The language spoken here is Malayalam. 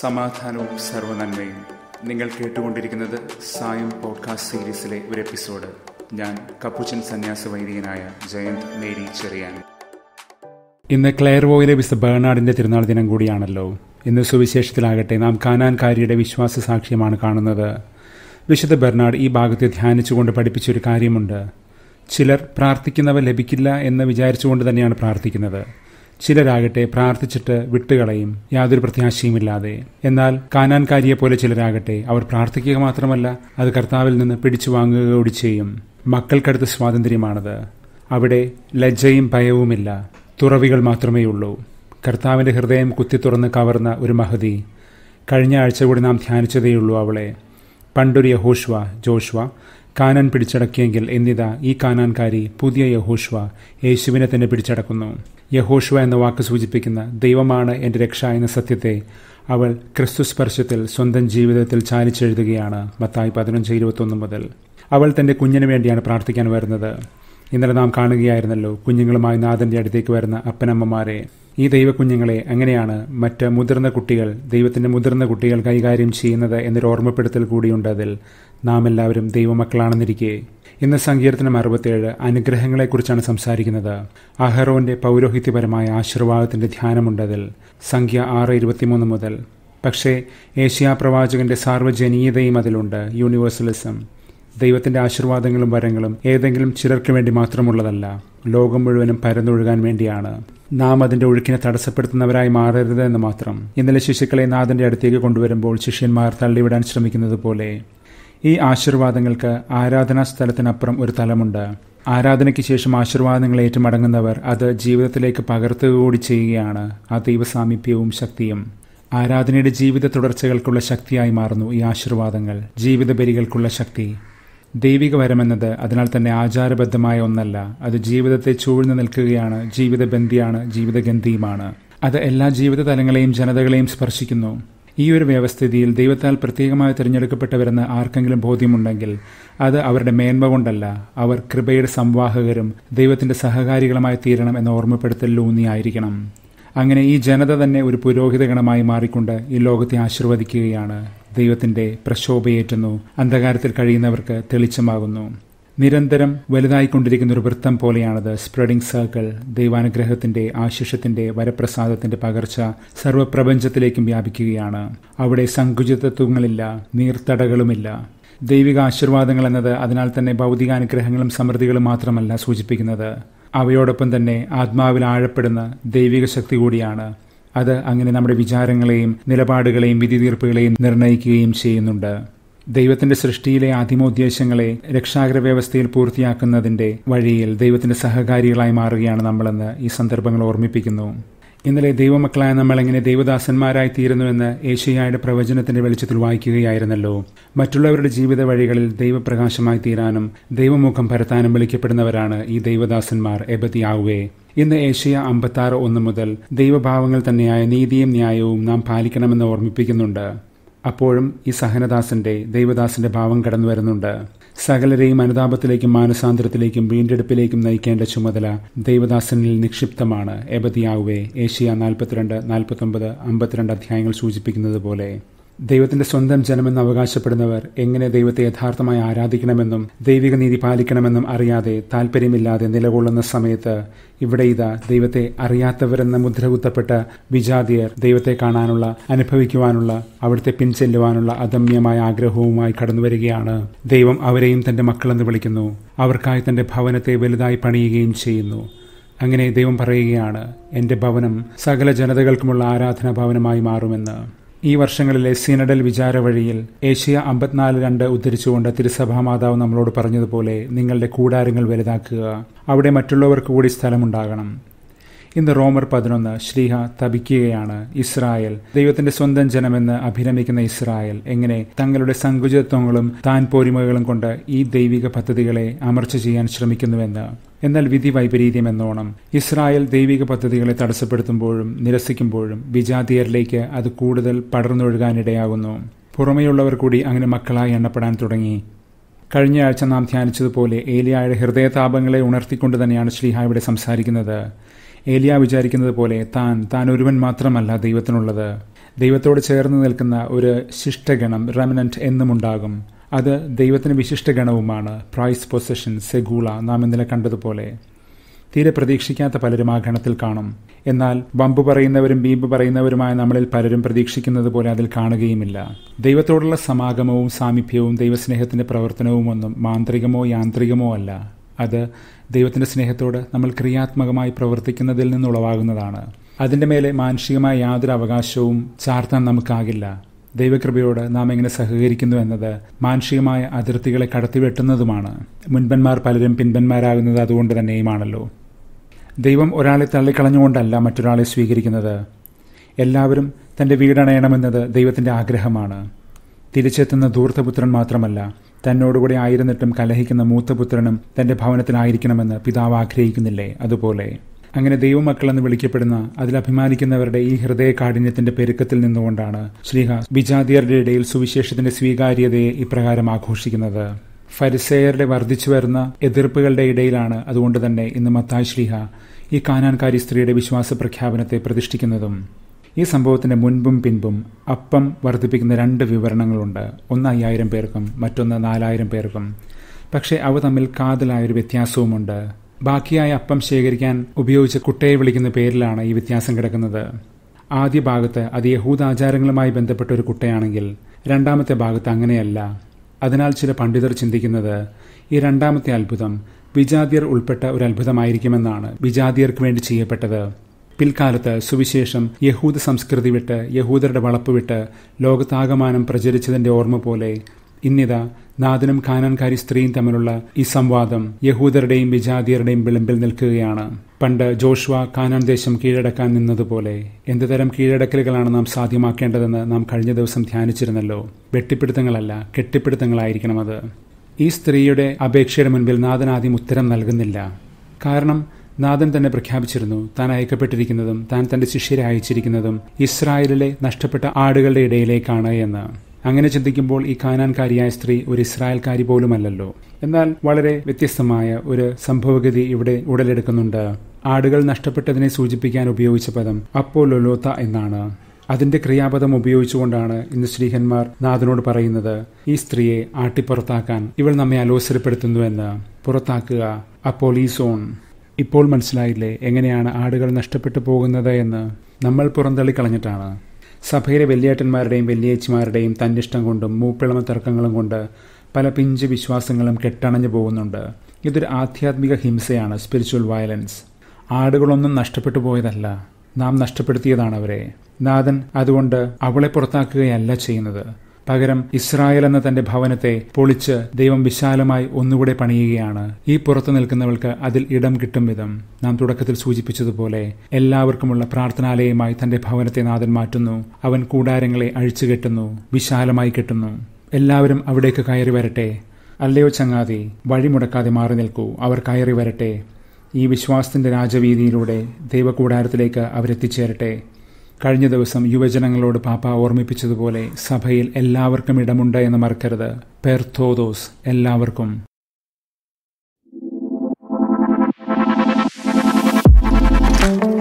സമാധാനവും സർവനന്മയും നിങ്ങൾ കേട്ടുകൊണ്ടിരിക്കുന്നത് സായം പോഡ്കാസ്റ്റ് സീരീസിലെ ഒരു എപ്പിസോഡ് ഞാൻ കപ്പുച്ചൻ സന്യാസ വൈദികനായ ജയന്ത് മേരി ചെറിയാൻ ഇന്ന് ക്ലെയർവോയിലെ വിശുദ്ധ ബേർണാഡിന്റെ തിരുനാൾ ദിനം കൂടിയാണല്ലോ ഇന്ന് സുവിശേഷത്തിലാകട്ടെ നാം കാനാൻകാരിയുടെ വിശ്വാസ സാക്ഷ്യമാണ് കാണുന്നത് വിശുദ്ധ ബെർണാഡ് ഈ ഭാഗത്തെ ധ്യാനിച്ചുകൊണ്ട് പഠിപ്പിച്ചൊരു കാര്യമുണ്ട് ചിലർ പ്രാർത്ഥിക്കുന്നവ ലഭിക്കില്ല എന്ന് വിചാരിച്ചുകൊണ്ട് തന്നെയാണ് പ്രാർത്ഥിക്കുന്നത് ചിലരാകട്ടെ പ്രാർത്ഥിച്ചിട്ട് വിട്ടുകളയും യാതൊരു പ്രത്യാശയുമില്ലാതെ എന്നാൽ കാനാൻകാരിയെ പോലെ ചിലരാകട്ടെ അവർ പ്രാർത്ഥിക്കുക മാത്രമല്ല അത് കർത്താവിൽ നിന്ന് പിടിച്ചു വാങ്ങുക കൂടി ചെയ്യും മക്കൾക്കടുത്ത് സ്വാതന്ത്ര്യമാണത് അവിടെ ലജ്ജയും ഭയവുമില്ല തുറവികൾ മാത്രമേ ഉള്ളൂ കർത്താവിന്റെ ഹൃദയം കുത്തി തുറന്ന് കവർന്ന ഒരു മഹതി കഴിഞ്ഞ ആഴ്ച കൂടി നാം ധ്യാനിച്ചതേയുള്ളൂ അവളെ പണ്ടൊരു യഹോഷ്വ ജോഷ്വ കാനാൻ പിടിച്ചടക്കിയെങ്കിൽ എന്നിതാ ഈ കാനാൻകാരി പുതിയ യഹോഷ്വ യേശുവിനെ തന്നെ പിടിച്ചടക്കുന്നു യഹോഷ്വ എന്ന വാക്ക് സൂചിപ്പിക്കുന്ന ദൈവമാണ് എൻ്റെ രക്ഷ എന്ന സത്യത്തെ അവൾ ക്രിസ്തു സ്പർശത്തിൽ സ്വന്തം ജീവിതത്തിൽ ചാലിച്ചെഴുതുകയാണ് മത്തായി പതിനഞ്ച് ഇരുപത്തൊന്ന് മുതൽ അവൾ തന്റെ കുഞ്ഞിന് വേണ്ടിയാണ് പ്രാർത്ഥിക്കാൻ വരുന്നത് ഇന്നലെ നാം കാണുകയായിരുന്നല്ലോ കുഞ്ഞുങ്ങളുമായി നാഥന്റെ അടുത്തേക്ക് വരുന്ന അപ്പനമ്മമാരെ ഈ ദൈവക്കുഞ്ഞുങ്ങളെ അങ്ങനെയാണ് മറ്റ് മുതിർന്ന കുട്ടികൾ ദൈവത്തിന്റെ മുതിർന്ന കുട്ടികൾ കൈകാര്യം ചെയ്യുന്നത് എന്നൊരു ഓർമ്മപ്പെടുത്തൽ കൂടിയുണ്ട് അതിൽ നാം എല്ലാവരും ദൈവമക്കളാണെന്നിരിക്കെ ഇന്ന് സങ്കീർത്തനം അറുപത്തിയേഴ് അനുഗ്രഹങ്ങളെക്കുറിച്ചാണ് സംസാരിക്കുന്നത് അഹറോന്റെ പൗരോഹിത്യപരമായ ആശീർവാദത്തിന്റെ ധ്യാനമുണ്ടതിൽ സംഖ്യ ആറ് ഇരുപത്തിമൂന്ന് മുതൽ പക്ഷേ ഏഷ്യാ പ്രവാചകന്റെ സാർവജനീയതയും അതിലുണ്ട് യൂണിവേഴ്സലിസം ദൈവത്തിന്റെ ആശീർവാദങ്ങളും വരങ്ങളും ഏതെങ്കിലും ചിലർക്ക് വേണ്ടി മാത്രമുള്ളതല്ല ലോകം മുഴുവനും പരന്നൊഴുകാൻ വേണ്ടിയാണ് നാം അതിന്റെ ഒഴുക്കിനെ തടസ്സപ്പെടുത്തുന്നവരായി മാറരുത് എന്ന് മാത്രം ഇന്നലെ ശിശുക്കളെ നാഥന്റെ അടുത്തേക്ക് കൊണ്ടുവരുമ്പോൾ ശിഷ്യന്മാർ തള്ളിവിടാൻ ശ്രമിക്കുന്നത് പോലെ ഈ ആശീർവാദങ്ങൾക്ക് ആരാധനാ സ്ഥലത്തിനപ്പുറം ഒരു തലമുണ്ട് ആരാധനയ്ക്ക് ശേഷം ആശീർവാദങ്ങൾ ഏറ്റുമടങ്ങുന്നവർ അത് ജീവിതത്തിലേക്ക് പകർത്തുക കൂടി ചെയ്യുകയാണ് ആ ദൈവസാമീപ്യവും ശക്തിയും ആരാധനയുടെ ജീവിത തുടർച്ചകൾക്കുള്ള ശക്തിയായി മാറുന്നു ഈ ആശീർവാദങ്ങൾ ജീവിത ബലികൾക്കുള്ള ശക്തി ദൈവിക വരമെന്നത് അതിനാൽ തന്നെ ആചാരബദ്ധമായ ഒന്നല്ല അത് ജീവിതത്തെ ചൂഴ്ന്നു നിൽക്കുകയാണ് ജീവിതബന്ധിയാണ് ജീവിതഗന്ധിയുമാണ് അത് എല്ലാ ജീവിത തലങ്ങളെയും ജനതകളെയും സ്പർശിക്കുന്നു ഈ ഒരു വ്യവസ്ഥിതിയിൽ ദൈവത്താൽ പ്രത്യേകമായി തിരഞ്ഞെടുക്കപ്പെട്ടവരെന്ന് ആർക്കെങ്കിലും ബോധ്യമുണ്ടെങ്കിൽ അത് അവരുടെ മേന്മ കൊണ്ടല്ല അവർ കൃപയുടെ സംവാഹകരും ദൈവത്തിന്റെ സഹകാരികളുമായി തീരണം എന്ന ഓർമ്മപ്പെടുത്തലിലൂന്നിയായിരിക്കണം അങ്ങനെ ഈ ജനത തന്നെ ഒരു പുരോഹിത ഗണമായി മാറിക്കൊണ്ട് ഈ ലോകത്തെ ആശീർവദിക്കുകയാണ് ദൈവത്തിന്റെ പ്രക്ഷോഭയേറ്റുന്നു അന്ധകാരത്തിൽ കഴിയുന്നവർക്ക് തെളിച്ചമാകുന്നു നിരന്തരം വലുതായിക്കൊണ്ടിരിക്കുന്ന ഒരു വൃത്തം പോലെയാണത് സ്പ്രെഡിംഗ് സർക്കിൾ ദൈവാനുഗ്രഹത്തിന്റെ ആശിഷത്തിന്റെ വരപ്രസാദത്തിന്റെ പകർച്ച സർവ്വപ്രപഞ്ചത്തിലേക്കും വ്യാപിക്കുകയാണ് അവിടെ സങ്കുചിതത്വങ്ങളില്ല നീർത്തടകളുമില്ല ദൈവിക ആശീർവാദങ്ങൾ എന്നത് അതിനാൽ തന്നെ ഭൗതികാനുഗ്രഹങ്ങളും സമൃദ്ധികളും മാത്രമല്ല സൂചിപ്പിക്കുന്നത് അവയോടൊപ്പം തന്നെ ആത്മാവിൽ ആഴപ്പെടുന്ന ദൈവിക ശക്തി കൂടിയാണ് അത് അങ്ങനെ നമ്മുടെ വിചാരങ്ങളെയും നിലപാടുകളെയും വിധി തീർപ്പുകളെയും നിർണ്ണയിക്കുകയും ചെയ്യുന്നുണ്ട് ദൈവത്തിന്റെ സൃഷ്ടിയിലെ ആദിമോദ്ദേശങ്ങളെ രക്ഷാകര വ്യവസ്ഥയിൽ പൂർത്തിയാക്കുന്നതിന്റെ വഴിയിൽ ദൈവത്തിന്റെ സഹകാരികളായി മാറുകയാണ് നമ്മളെന്ന് ഈ സന്ദർഭങ്ങൾ ഓർമ്മിപ്പിക്കുന്നു ഇന്നലെ ദൈവമക്കളായ നമ്മൾ എങ്ങനെ ദൈവദാസന്മാരായി തീരുന്നുവെന്ന് ഏഷ്യയുടെ പ്രവചനത്തിന്റെ വെളിച്ചത്തിൽ വായിക്കുകയായിരുന്നല്ലോ മറ്റുള്ളവരുടെ ജീവിത വഴികളിൽ ദൈവപ്രകാശമായി തീരാനും ദൈവമുഖം പരത്താനും വിളിക്കപ്പെടുന്നവരാണ് ഈ ദൈവദാസന്മാർ എബതിയാവുവേ ഇന്ന് ഏഷ്യ അമ്പത്താറ് ഒന്ന് മുതൽ ദൈവഭാവങ്ങൾ തന്നെയായ നീതിയും ന്യായവും നാം പാലിക്കണമെന്ന് ഓർമ്മിപ്പിക്കുന്നുണ്ട് അപ്പോഴും ഈ സഹനദാസന്റെ ദൈവദാസന്റെ ഭാവം കടന്നു വരുന്നുണ്ട് സകലരെയും അനുതാപത്തിലേക്കും മാനസാന്തരത്തിലേക്കും വീണ്ടെടുപ്പിലേക്കും നയിക്കേണ്ട ചുമതല ദൈവദാസനിൽ നിക്ഷിപ്തമാണ് എബതിയാവുവേ ഏഷ്യ നാൽപ്പത്തിരണ്ട് നാൽപ്പത്തൊമ്പത് അമ്പത്തിരണ്ട് അധ്യായങ്ങൾ സൂചിപ്പിക്കുന്നത് പോലെ ദൈവത്തിന്റെ സ്വന്തം ജനമെന്ന് അവകാശപ്പെടുന്നവർ എങ്ങനെ ദൈവത്തെ യഥാർത്ഥമായി ആരാധിക്കണമെന്നും ദൈവിക നീതി പാലിക്കണമെന്നും അറിയാതെ താല്പര്യമില്ലാതെ നിലകൊള്ളുന്ന സമയത്ത് ഇവിടെ ഇതാ ദൈവത്തെ അറിയാത്തവരെന്ന് മുദ്രകുത്തപ്പെട്ട വിജാതിയർ ദൈവത്തെ കാണാനുള്ള അനുഭവിക്കുവാനുള്ള അവിടുത്തെ പിൻചെല്ലുവാനുള്ള അദമ്യമായ ആഗ്രഹവുമായി കടന്നുവരികയാണ് ദൈവം അവരെയും തന്റെ മക്കളെന്ന് വിളിക്കുന്നു അവർക്കായി തന്റെ ഭവനത്തെ വലുതായി പണിയുകയും ചെയ്യുന്നു അങ്ങനെ ദൈവം പറയുകയാണ് എന്റെ ഭവനം സകല ജനതകൾക്കുമുള്ള ആരാധനാ ഭവനമായി മാറുമെന്ന് ഈ വർഷങ്ങളിലെ സിനഡൽ വിചാര വഴിയിൽ ഏഷ്യ അമ്പത്തിനാല് രണ്ട് ഉദ്ധരിച്ചുകൊണ്ട് തിരുസഭാ മാതാവ് നമ്മളോട് പറഞ്ഞതുപോലെ നിങ്ങളുടെ കൂടാരങ്ങൾ വലുതാക്കുക അവിടെ മറ്റുള്ളവർക്ക് കൂടി സ്ഥലമുണ്ടാകണം ഇന്ന് റോമർ പതിനൊന്ന് ശ്രീഹ തപിക്കുകയാണ് ഇസ്രായേൽ ദൈവത്തിന്റെ സ്വന്തം ജനമെന്ന് അഭിരമിക്കുന്ന ഇസ്രായേൽ എങ്ങനെ തങ്ങളുടെ സങ്കുചിതത്വങ്ങളും താൻ പോരിമകളും കൊണ്ട് ഈ ദൈവിക പദ്ധതികളെ അമർച്ച ചെയ്യാൻ ശ്രമിക്കുന്നുവെന്ന് എന്നാൽ വിധി വൈപരീത്യം എന്നോണം ഇസ്രായേൽ ദൈവിക പദ്ധതികളെ തടസ്സപ്പെടുത്തുമ്പോഴും നിരസിക്കുമ്പോഴും വിജാതീയരിലേക്ക് അത് കൂടുതൽ പടർന്നൊഴുകാനിടയാകുന്നു പുറമെയുള്ളവർ കൂടി അങ്ങനെ മക്കളായി എണ്ണപ്പെടാൻ തുടങ്ങി കഴിഞ്ഞ ആഴ്ച നാം ധ്യാനിച്ചതുപോലെ ഏലിയായുടെ ഹൃദയതാപങ്ങളെ ഉണർത്തിക്കൊണ്ട് തന്നെയാണ് ശ്രീഹ ഇവിടെ സംസാരിക്കുന്നത് ഏലിയ വിചാരിക്കുന്നത് പോലെ താൻ താൻ ഒരുവൻ മാത്രമല്ല ദൈവത്തിനുള്ളത് ദൈവത്തോട് ചേർന്ന് നിൽക്കുന്ന ഒരു ശിഷ്ടഗണം റെമനന്റ് എന്നും ഉണ്ടാകും അത് ദൈവത്തിന് വിശിഷ്ട ഗണവുമാണ് പ്രൈസ് പൊസഷൻ സെഗൂള നാം ഇന്നലെ കണ്ടതുപോലെ തീരെ പ്രതീക്ഷിക്കാത്ത പലരും ആ ഗണത്തിൽ കാണും എന്നാൽ വമ്പ് പറയുന്നവരും ബീമ്പ് പറയുന്നവരുമായ നമ്മളിൽ പലരും പ്രതീക്ഷിക്കുന്നത് പോലെ അതിൽ കാണുകയുമില്ല ദൈവത്തോടുള്ള സമാഗമവും സാമീപ്യവും ദൈവസ്നേഹത്തിന്റെ പ്രവർത്തനവും ഒന്നും മാന്ത്രികമോ യാന്ത്രികമോ അല്ല അത് ദൈവത്തിന്റെ സ്നേഹത്തോട് നമ്മൾ ക്രിയാത്മകമായി പ്രവർത്തിക്കുന്നതിൽ നിന്നുളവാകുന്നതാണ് അതിന്റെ മേലെ മാനുഷികമായ യാതൊരു അവകാശവും ചാർത്താൻ നമുക്കാകില്ല ദൈവകൃപയോട് നാം എങ്ങനെ സഹകരിക്കുന്നു എന്നത് മാനുഷികമായ അതിർത്തികളെ കടത്തിവെട്ടുന്നതുമാണ് മുൻപന്മാർ പലരും പിൻപന്മാരാകുന്നത് അതുകൊണ്ട് തന്നെയുമാണല്ലോ ദൈവം ഒരാളെ തള്ളിക്കളഞ്ഞുകൊണ്ടല്ല മറ്റൊരാളെ സ്വീകരിക്കുന്നത് എല്ലാവരും തന്റെ വീടണയണമെന്നത് ദൈവത്തിന്റെ ആഗ്രഹമാണ് തിരിച്ചെത്തുന്ന ധൂർത്തപുത്രൻ മാത്രമല്ല തന്നോടുകൂടി ആയിരുന്നിട്ടും കലഹിക്കുന്ന മൂത്തപുത്രനും തന്റെ ഭവനത്തിലായിരിക്കണമെന്ന് പിതാവ് ആഗ്രഹിക്കുന്നില്ലേ അതുപോലെ അങ്ങനെ ദൈവമക്കളെന്ന് വിളിക്കപ്പെടുന്ന അതിൽ അഭിമാനിക്കുന്നവരുടെ ഈ ഹൃദയ കാഠിന്യത്തിന്റെ പെരുക്കത്തിൽ നിന്നുകൊണ്ടാണ് ശ്രീഹ വിജാതിയരുടെ ഇടയിൽ സുവിശേഷത്തിന്റെ സ്വീകാര്യതയെ ഇപ്രകാരം ആഘോഷിക്കുന്നത് ഫരിസേയരുടെ വർദ്ധിച്ചു വരുന്ന എതിർപ്പുകളുടെ ഇടയിലാണ് അതുകൊണ്ട് തന്നെ ഇന്ന് മത്തായ് ശ്രീഹ ഈ കാനാൻകാരി സ്ത്രീയുടെ വിശ്വാസ പ്രഖ്യാപനത്തെ പ്രതിഷ്ഠിക്കുന്നതും ഈ സംഭവത്തിന്റെ മുൻപും പിൻപും അപ്പം വർദ്ധിപ്പിക്കുന്ന രണ്ട് വിവരണങ്ങളുണ്ട് ഒന്ന് അയ്യായിരം പേർക്കും മറ്റൊന്ന് നാലായിരം പേർക്കും പക്ഷേ അവ തമ്മിൽ കാതലായൊരു വ്യത്യാസവുമുണ്ട് ബാക്കിയായ അപ്പം ശേഖരിക്കാൻ ഉപയോഗിച്ച കുട്ടയെ വിളിക്കുന്ന പേരിലാണ് ഈ വ്യത്യാസം കിടക്കുന്നത് ആദ്യ ഭാഗത്ത് അത് യഹൂദാചാരങ്ങളുമായി ബന്ധപ്പെട്ട ഒരു കുട്ടയാണെങ്കിൽ രണ്ടാമത്തെ ഭാഗത്ത് അങ്ങനെയല്ല അതിനാൽ ചില പണ്ഡിതർ ചിന്തിക്കുന്നത് ഈ രണ്ടാമത്തെ അത്ഭുതം വിജാതിയർ ഉൾപ്പെട്ട ഒരു അത്ഭുതമായിരിക്കുമെന്നാണ് വിജാതിയർക്ക് വേണ്ടി ചെയ്യപ്പെട്ടത് പിൽക്കാലത്ത് സുവിശേഷം യഹൂദ സംസ്കൃതി വിട്ട് യഹൂദരുടെ വളപ്പ് വിട്ട് ലോകത്താകമാനം പ്രചരിച്ചതിന്റെ ഓർമ്മ പോലെ ഇന്നിതാ നാഥനും കാനാൻകാരി സ്ത്രീയും തമ്മിലുള്ള ഈ സംവാദം യഹൂദരുടെയും വിജാതിയരുടെയും വിളിമ്പിൽ നിൽക്കുകയാണ് പണ്ട് ജോഷുവ കാനാൻ ദേശം കീഴടക്കാൻ നിന്നതുപോലെ എന്തുതരം കീഴടക്കലുകളാണ് നാം സാധ്യമാക്കേണ്ടതെന്ന് നാം കഴിഞ്ഞ ദിവസം ധ്യാനിച്ചിരുന്നല്ലോ വെട്ടിപ്പിടുത്തങ്ങളല്ല കെട്ടിപ്പിടുത്തങ്ങളായിരിക്കണം അത് ഈ സ്ത്രീയുടെ അപേക്ഷയുടെ മുൻപിൽ നാഥൻ ആദ്യം ഉത്തരം നൽകുന്നില്ല കാരണം നാഥൻ തന്നെ പ്രഖ്യാപിച്ചിരുന്നു താൻ അയക്കപ്പെട്ടിരിക്കുന്നതും താൻ തന്റെ ശിഷ്യരെ അയച്ചിരിക്കുന്നതും ഇസ്രായേലിലെ നഷ്ടപ്പെട്ട ആടുകളുടെ ഇടയിലേക്കാണ് എന്ന് അങ്ങനെ ചിന്തിക്കുമ്പോൾ ഈ കാനാൻകാരിയായ സ്ത്രീ ഒരു ഇസ്രായേൽക്കാരി പോലുമല്ലല്ലോ എന്നാൽ വളരെ വ്യത്യസ്തമായ ഒരു സംഭവഗതി ഇവിടെ ഉടലെടുക്കുന്നുണ്ട് ആടുകൾ നഷ്ടപ്പെട്ടതിനെ സൂചിപ്പിക്കാൻ ഉപയോഗിച്ച പദം അപ്പോ ലൊലോത്ത എന്നാണ് അതിന്റെ ക്രിയാപദം ഉപയോഗിച്ചുകൊണ്ടാണ് ഇന്ന് ശ്രീഹന്മാർ നാഥനോട് പറയുന്നത് ഈ സ്ത്രീയെ ആട്ടിപ്പുറത്താക്കാൻ ഇവൾ നമ്മെ അലോസരപ്പെടുത്തുന്നുവെന്ന് പുറത്താക്കുക അപ്പോലീസോൺ ഇപ്പോൾ മനസ്സിലായില്ലേ എങ്ങനെയാണ് ആടുകൾ നഷ്ടപ്പെട്ടു പോകുന്നത് എന്ന് നമ്മൾ പുറന്തള്ളിക്കളഞ്ഞിട്ടാണ് സഭയിലെ വെള്ളിയേട്ടന്മാരുടെയും വെള്ളിയേച്ചിമാരുടെയും തന്നിഷ്ടം കൊണ്ടും മൂപ്പിളമ തർക്കങ്ങളും കൊണ്ട് പല പിഞ്ച് വിശ്വാസങ്ങളും കെട്ടണഞ്ഞു പോകുന്നുണ്ട് ഇതൊരു ആധ്യാത്മിക ഹിംസയാണ് സ്പിരിച്വൽ വയലൻസ് ആടുകളൊന്നും നഷ്ടപ്പെട്ടു പോയതല്ല നാം നഷ്ടപ്പെടുത്തിയതാണ് അവരെ നാഥൻ അതുകൊണ്ട് അവളെ പുറത്താക്കുകയല്ല ചെയ്യുന്നത് പകരം ഇസ്രായേൽ എന്ന തന്റെ ഭവനത്തെ പൊളിച്ച് ദൈവം വിശാലമായി ഒന്നുകൂടെ പണിയുകയാണ് ഈ പുറത്തു നിൽക്കുന്നവൾക്ക് അതിൽ ഇടം കിട്ടും വിധം നാം തുടക്കത്തിൽ സൂചിപ്പിച്ചതുപോലെ എല്ലാവർക്കുമുള്ള പ്രാർത്ഥനാലയമായി തന്റെ ഭവനത്തെ നാഥൻ മാറ്റുന്നു അവൻ കൂടാരങ്ങളെ അഴിച്ചുകെട്ടുന്നു വിശാലമായി കെട്ടുന്നു എല്ലാവരും അവിടേക്ക് കയറി വരട്ടെ അല്ലയോ ചങ്ങാതി വഴിമുടക്കാതെ മാറി നിൽക്കൂ അവർ കയറി വരട്ടെ ഈ വിശ്വാസത്തിന്റെ രാജവീതിയിലൂടെ ദൈവകൂടാരത്തിലേക്ക് അവരെത്തിച്ചേരട്ടെ കഴിഞ്ഞ ദിവസം യുവജനങ്ങളോട് പാപ്പ ഓർമ്മിപ്പിച്ചതുപോലെ സഭയിൽ എല്ലാവർക്കും ഇടമുണ്ട് എന്ന് മറക്കരുത് പെർത്തോദോസ് എല്ലാവർക്കും thank you